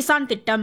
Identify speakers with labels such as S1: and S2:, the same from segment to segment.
S1: கிசான் திட்டம்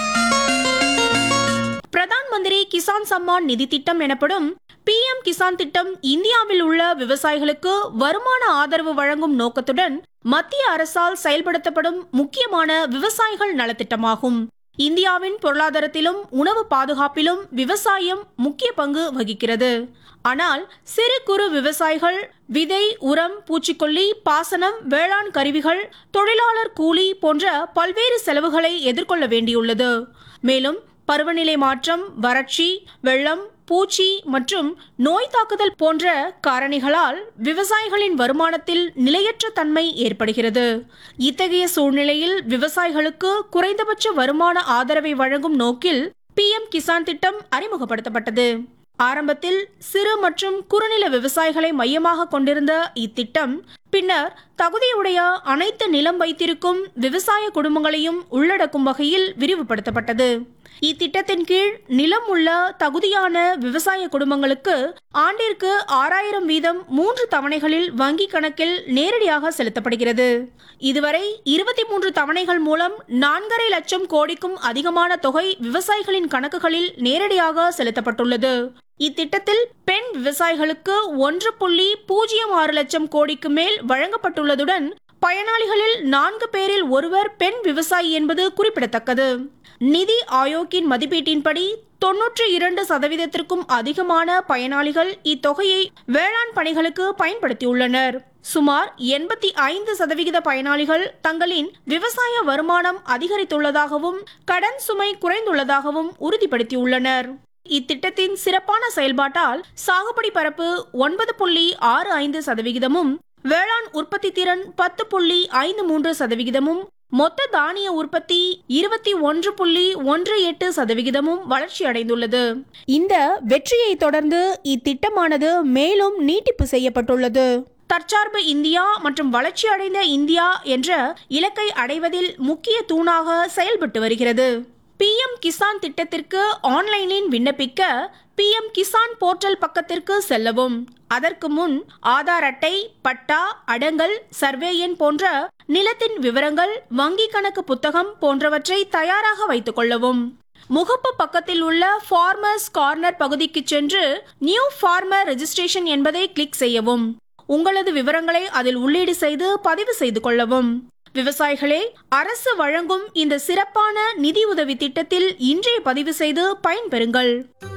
S1: பிரதான் மந்திரி கிசான் சம்மான் நிதி திட்டம் எனப்படும் பிஎம் கிசான் திட்டம் இந்தியாவில் உள்ள விவசாயிகளுக்கு வருமான ஆதரவு வழங்கும் நோக்கத்துடன் மத்திய அரசால் செயல்படுத்தப்படும் முக்கியமான விவசாயிகள் நலத்திட்டமாகும் இந்தியாவின் பொருளாதாரத்திலும் உணவு பாதுகாப்பிலும் விவசாயம் முக்கிய பங்கு வகிக்கிறது ஆனால் சிறு குறு விவசாயிகள் விதை உரம் பூச்சிக்கொல்லி பாசனம் வேளாண் கருவிகள் தொழிலாளர் கூலி போன்ற பல்வேறு செலவுகளை எதிர்கொள்ள வேண்டியுள்ளது மேலும் பருவநிலை மாற்றம் வறட்சி வெள்ளம் பூச்சி மற்றும் நோய் தாக்குதல் போன்ற காரணிகளால் விவசாயிகளின் வருமானத்தில் நிலையற்ற தன்மை ஏற்படுகிறது இத்தகைய சூழ்நிலையில் விவசாயிகளுக்கு குறைந்தபட்ச வருமான ஆதரவை வழங்கும் நோக்கில் பிஎம் கிசான் திட்டம் அறிமுகப்படுத்தப்பட்டது ஆரம்பத்தில் சிறு மற்றும் குறுநில விவசாயிகளை மையமாக கொண்டிருந்த இத்திட்டம் பின்னர் தகுதியுடைய அனைத்து நிலம் வைத்திருக்கும் விவசாய குடும்பங்களையும் உள்ளடக்கும் வகையில் விரிவுபடுத்தப்பட்டது இத்திட்டத்தின் கீழ் நிலம் உள்ள தகுதியான விவசாய குடும்பங்களுக்கு ஆண்டிற்கு ஆறாயிரம் வீதம் மூன்று தவணைகளில் வங்கி கணக்கில் நேரடியாக செலுத்தப்படுகிறது இதுவரை இருபத்தி மூன்று தவணைகள் மூலம் நான்கரை லட்சம் கோடிக்கும் அதிகமான தொகை விவசாயிகளின் கணக்குகளில் நேரடியாக செலுத்தப்பட்டுள்ளது இத்திட்டத்தில் பெண் விவசாயிகளுக்கு ஒன்று புள்ளி பூஜ்ஜியம் ஆறு லட்சம் கோடிக்கு மேல் வழங்கப்பட்டுள்ளதுடன் பயனாளிகளில் நான்கு பேரில் ஒருவர் பெண் விவசாயி என்பது குறிப்பிடத்தக்கது நிதி ஆயோக்கின் மதிப்பீட்டின்படி தொன்னூற்றி இரண்டு சதவீதத்திற்கும் அதிகமான பயனாளிகள் இத்தொகையை வேளாண் பணிகளுக்கு பயன்படுத்தியுள்ளனர் சுமார் எண்பத்தி ஐந்து சதவிகித பயனாளிகள் தங்களின் விவசாய வருமானம் அதிகரித்துள்ளதாகவும் கடன் சுமை குறைந்துள்ளதாகவும் உறுதிப்படுத்தியுள்ளனர் இத்திட்டத்தின் சிறப்பான செயல்பாட்டால் சாகுபடி பரப்பு ஒன்பது புள்ளி ஆறு ஐந்து சதவிகிதமும் வேளாண் உற்பத்தி திறன் பத்து புள்ளி ஐந்து மூன்று சதவிகிதமும் மொத்த தானிய உற்பத்தி இருபத்தி ஒன்று புள்ளி ஒன்று எட்டு சதவிகிதமும் வளர்ச்சி அடைந்துள்ளது இந்த வெற்றியை தொடர்ந்து இத்திட்டமானது மேலும் நீட்டிப்பு செய்யப்பட்டுள்ளது தற்சார்பு இந்தியா மற்றும் வளர்ச்சி அடைந்த இந்தியா என்ற இலக்கை அடைவதில் முக்கிய தூணாக செயல்பட்டு வருகிறது பிஎம் கிசான் திட்டத்திற்கு ஆன்லைனில் விண்ணப்பிக்க பிஎம் கிசான் போர்ட்டல் பக்கத்திற்கு செல்லவும் அதற்கு முன் ஆதார் அட்டை பட்டா அடங்கல் சர்வே எண் போன்ற நிலத்தின் விவரங்கள் வங்கி கணக்கு புத்தகம் போன்றவற்றை தயாராக வைத்துக் கொள்ளவும் முகப்பு பக்கத்தில் உள்ள ஃபார்மர்ஸ் கார்னர் பகுதிக்கு சென்று நியூ ஃபார்மர் ரெஜிஸ்ட்ரேஷன் என்பதை கிளிக் செய்யவும் உங்களது விவரங்களை அதில் உள்ளீடு செய்து பதிவு செய்து கொள்ளவும் விவசாயிகளே அரசு வழங்கும் இந்த சிறப்பான நிதி உதவி திட்டத்தில் இன்றைய பதிவு செய்து பயன்பெறுங்கள்